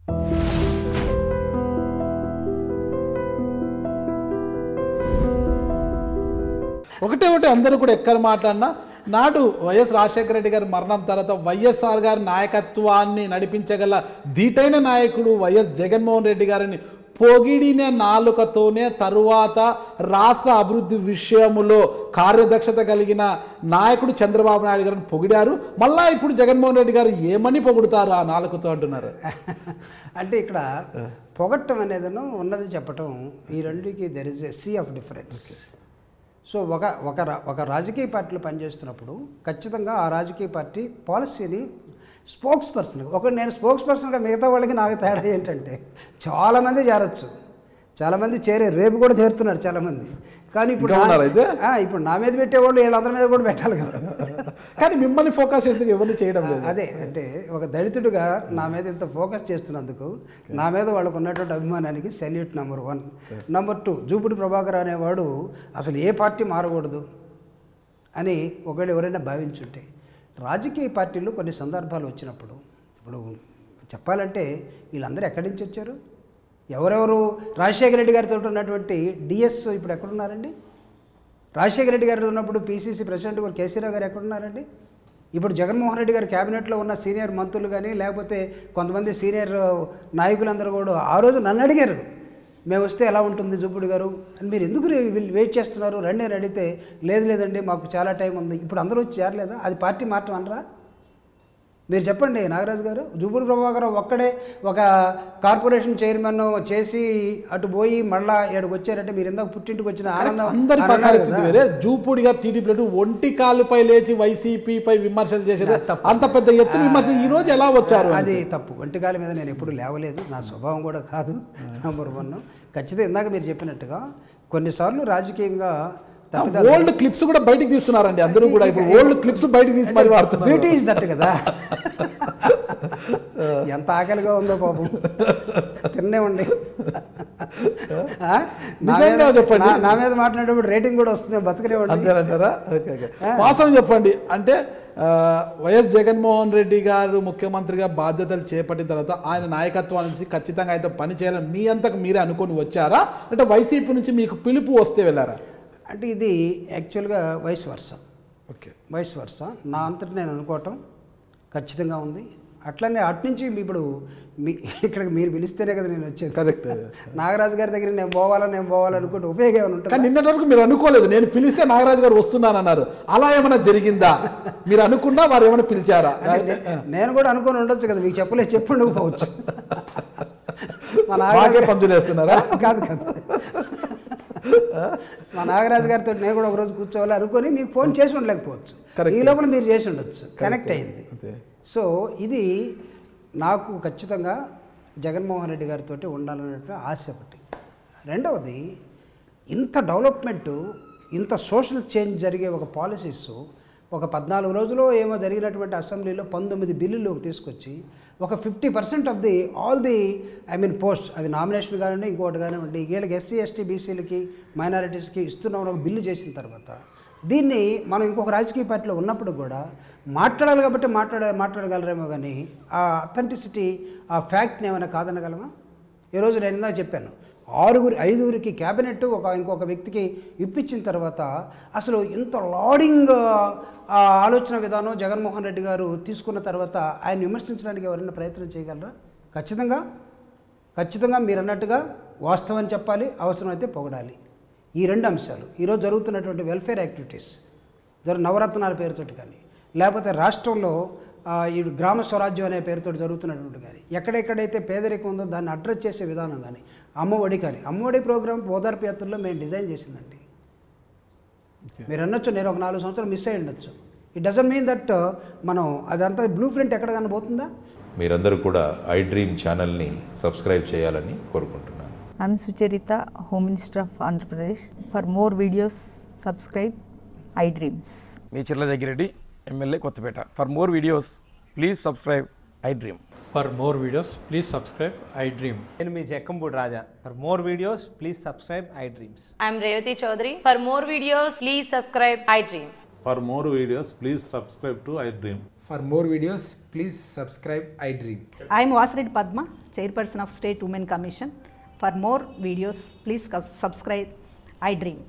ఒకటే ఒకటి అందరూ కూడా ఎక్కడ మాట్లాడినా నాడు వైఎస్ రాజశేఖర రెడ్డి గారి మరణం తర్వాత వైఎస్ఆర్ గారి నాయకత్వాన్ని నడిపించగల ధీటైన నాయకుడు వైఎస్ జగన్మోహన్ రెడ్డి గారిని పొగిడిన నాలుకతోనే తరువాత రాష్ట్ర అభివృద్ధి విషయములో కార్యదక్షత కలిగిన నాయకుడు చంద్రబాబు నాయుడు గారిని పొగిడారు మళ్ళా ఇప్పుడు జగన్మోహన్ రెడ్డి గారు ఏమని పొగుడుతారు ఆ నాలుకతో అంటున్నారు అంటే ఇక్కడ పొగట్టం అనేదను ఉన్నది చెప్పటం ఈ రెండుకి there is a sea of difference so ఒక ఒక రా- ఒక రాజకీయ పార్టీలో పనిచేస్తున్నప్పుడు ఖచ్చితంగా ఆ రాజకీయ పార్టీ పాలసీని స్పోక్స్ పర్సన్ ఒక నేను స్పోక్స్ పర్సన్గా మిగతా వాళ్ళకి నాకు తేడా ఏంటంటే చాలామంది చేరొచ్చు చాలామంది చేరే రేపు కూడా చేరుతున్నారు చాలామంది కానీ ఇప్పుడు ఇంకా నా- ఉన్నారా అయితే? ఆ, ఇప్పుడు నా మీద పెట్టేవాళ్ళు వీళ్ళందరి మీద కూడా పెట్టాలి కదా కానీ మిమ్మల్ని ఫోకస్ చేస్తే ఎవరిని చేయడం లేదు అదే అంటే ఒక దళితుడిగా నా మీద ఇంత ఫోకస్ చేస్తున్నందుకు నా మీద వాళ్ళకు ఉన్నటువంటి అభిమానానికి salute number one number two Jupudi Prabhakar అనేవాడు అసలు ఏ పార్టీ మారకూడదు అని ఒకవేళ ఎవరైనా భావించుంటే రాజకీయ పార్టీలు కొన్ని సందర్భాలు వచ్చినప్పుడు ఇప్పుడు చెప్పాలంటే వీళ్ళందరూ ఎక్కడి నుంచి వచ్చారు ఎవరెవరు రాజశేఖర రెడ్డి గారితో ఉన్నటువంటి డిఎస్ ఇప్పుడు ఎక్కడున్నారండి రాజశేఖర రెడ్డి గారు ఉన్నప్పుడు పీసీసీ ప్రెసిడెంట్ గారు కేసీఆర్ గారు ఎక్కడున్నారండి ఇప్పుడు జగన్మోహన్ రెడ్డి గారి క్యాబినెట్లో ఉన్న సీనియర్ మంత్రులు కానీ లేకపోతే కొంతమంది సీనియర్ నాయకులందరూ కూడా ఆ రోజు నన్ను అడిగారు మేము వస్తే ఎలా ఉంటుంది జుబ్బుడు గారు అని మీరు ఎందుకు రే- వెయిట్ చేస్తున్నారు రండి అని అడిగితే లేదు లేదండి మాకు చాలా టైం ఉంది ఇప్పుడు అందరూ వచ్చి చేరలేదా అది పార్టీ మార్చం అనరా మీరు చెప్పండి నాగరాజు గారు జుబ్బుడు ప్రభాకర్ ఒక్కడే ఒక కార్పొరేషన్ చైర్మన్ చేసి అటు పోయి మళ్ళా ఇక్కడికి వచ్చారంటే మీరు ఇందాక పుట్టింటికి వచ్చిన ఆనందం అందరి ఆనందం పరిస్థితి కదా. వేరే జూపూడి గారు టీడీపీ ఒంటి కాలుపై లేచి వైసీపీపై విమర్శలు చేశారు అంత పెద్ద ఎత్తున విమర్శలు ఈ రోజు ఎలా వచ్చారు అది తప్పు ఒంటికాల మీద నేను ఎప్పుడు లేవలేదు నా స్వభావం కూడా కాదు నెంబర్ వన్ ఖచ్చితంగా ఇందాక మీరు చెప్పినట్టుగా కొన్నిసార్లు రాజకీయంగా తప్పిదాలు ఓల్డ్ క్లిప్స్ కూడా బయటికి తీస్తున్నారండి అందరూ కూడా ఇప్పుడు ఓల్డ్ క్లిప్స్ బయటికి తీసి మరి వాడుతున్నారు బ్యూటీ ఇస్ దట్ కదా ఎంత ఆకలిగా ఉందో పాపం తిన్నేవండి ఆ? నా నిజంగా మీద- చెప్పండి. నా- నా మీద మాట్లాడేటప్పుడు రేటింగ్ కూడా వస్తుంది బతకలేవండి అంతేనంటారా ఓకే ఓకే వాస్తవం చెప్పండి అంటే ఆ, వైఎస్ జగన్మోహన్ రెడ్డి గారు ముఖ్యమంత్రిగా బాధ్యతలు చేపట్టిన తర్వాత ఆయన నాయకత్వం నుంచి ఖచ్చితంగా అయితే పని చేయాలని మీ అంతకు మీరే అనుకొని వచ్చారా అంటే వైసీపీ నుంచి మీకు పిలుపు వస్తే వెళ్ళారా అంటే ఇది యాక్చువల్గా వయసు వరుస ఓకే వైస్ వర్స నా అంతటి నేను అనుకోవటం ఖచ్చితంగా ఉంది అట్లనే అటు నుంచి ఇప్పుడు మీ ఇక్కడికి మీరు పిలిస్తేనే కదా నేను వచ్చేది కరెక్ట్ నాగరాజు గారి దగ్గర నేను పోవాలా నేను పోవాలనుకుంటే ఉపయోగం ఏమైనా ఉంటుంది కానీ నిన్నటి వరకు మీరు అనుకోలేదు నేను పిలిస్తే నాగరాజు గారు వస్తున్నానన్నారు అలా ఏమైనా జరిగిందా మీరు అనుకున్నా వారు ఏమైనా పిలిచారా నేను కూడా అనుకుని ఉండొచ్చు కదా మీకు చెప్పలేదు చెప్పు ఉండకపోవచ్చు మా మాకే నాగరాజు పంచులు వేస్తున్నారా కాదు కాదు మా నాగరాజు గారితో నేను కూడా ఒకరోజు కూర్చోవాలి అనుకొని మీకు ఫోన్ చేసి ఉండలేకపోవచ్చు Correct. ఈ లోపల మీరు చేసి ఉండొచ్చు కనెక్ట్ అయింది అంతే. సో ఇది నాకు ఖచ్చితంగా జగన్మోహన్ రెడ్డి గారితో ఉండాలనేటువంటి ఆశ ఒకటి రెండవది ఇంత డెవలప్మెంటు ఇంత సోషల్ చేంజ్ జరిగే ఒక పాలసీస్ ఒక పద్నాలుగు రోజులు ఏమో జరిగినటువంటి అసెంబ్లీలో పంతొమ్మిది బిల్లులు తీసుకొచ్చి ఒక fifty percent of the all the I mean post అవి నామినేషన్ కానివ్వండి ఇంకోటి కానివ్వండి వీళ్ళకి ఎస్సీ ఎస్టీ బీసీలకి మైనారిటీస్కి ఇస్తున్నాం ఒక బిల్లు చేసిన తర్వాత దీన్ని మనం ఇంకొక రాజకీయ పార్టీలో ఉన్నప్పుడు కూడా మాట్లాడాలి కాబట్టి మాట్లాడ మాట్లాడగలరేమో కానీ ఆ అథెంటిసిటీ ఆ ఫ్యాక్ట్ని ఏమైనా కాదనగలమా ఈరోజు నేను ఇందాక చెప్పాను ఆరుగురి ఐదుగురికి క్యాబినెట్ ఒక ఇంకొక వ్యక్తికి ఇప్పించిన తర్వాత అసలు ఇంత లాడింగ్ ఆ ఆలోచన విధానం జగన్మోహన్ రెడ్డి గారు తీసుకున్న తర్వాత ఆయన విమర్శించడానికి ఎవరైనా ప్రయత్నం చేయగలరా ఖచ్చితంగా ఖచ్చితంగా మీరు అన్నట్టుగా వాస్తవం చెప్పాలి అవసరమైతే పొగడాలి ఈ రెండు అంశాలు ఈరోజు జరుగుతున్నటువంటి వెల్ఫేర్ యాక్టివిటీస్ జరు నవరత్నాల పేరుతోటి కానీ లేకపోతే రాష్ట్రంలో ఆ, ఈ గ్రామ స్వరాజ్యం అనే పేరుతో జరుగుతున్నటువంటి కానీ ఎక్కడెక్కడైతే పేదరికం ఉందో దాన్ని అడ్రస్ చేసే విధానం కానీ అమ్మఒడి కానీ అమ్మఒడి ప్రోగ్రామ్ ఓదార్పు యాత్రలో మేము డిజైన్ చేసిందండి మీరు అనొచ్చు నేను ఒక నాలుగు సంవత్సరాలు మిస్ అయ్యి ఉండొచ్చు ఇట్ డజన్ మీన్ దట్ మనం అదంతా బ్లూ ప్రింట్ ఎక్కడ కనబోతుందా మీరందరూ కూడా ఐ డ్రీమ్ ఛానల్ని సబ్స్క్రైబ్ చేయాలని కోరుకుంటున్నాను I'm Sucharita, Home Minister of Andhra Pradesh. For more videos, subscribe iDreams. మీ Chirla Jaggireddy MLA Kothapeta for more videos please subscribe I Dream For more videos, please subscribe I Dream. నేను మీ Jakkampudi Raja for more videos please subscribe I Dreams I'm Revati Chaudhary. For more videos, please subscribe iDream. For more videos, please subscribe to iDream. For more videos, please subscribe iDream. I am Vasireddy Padma, Chairperson of State Women Commission. For more videos, please subscribe iDream.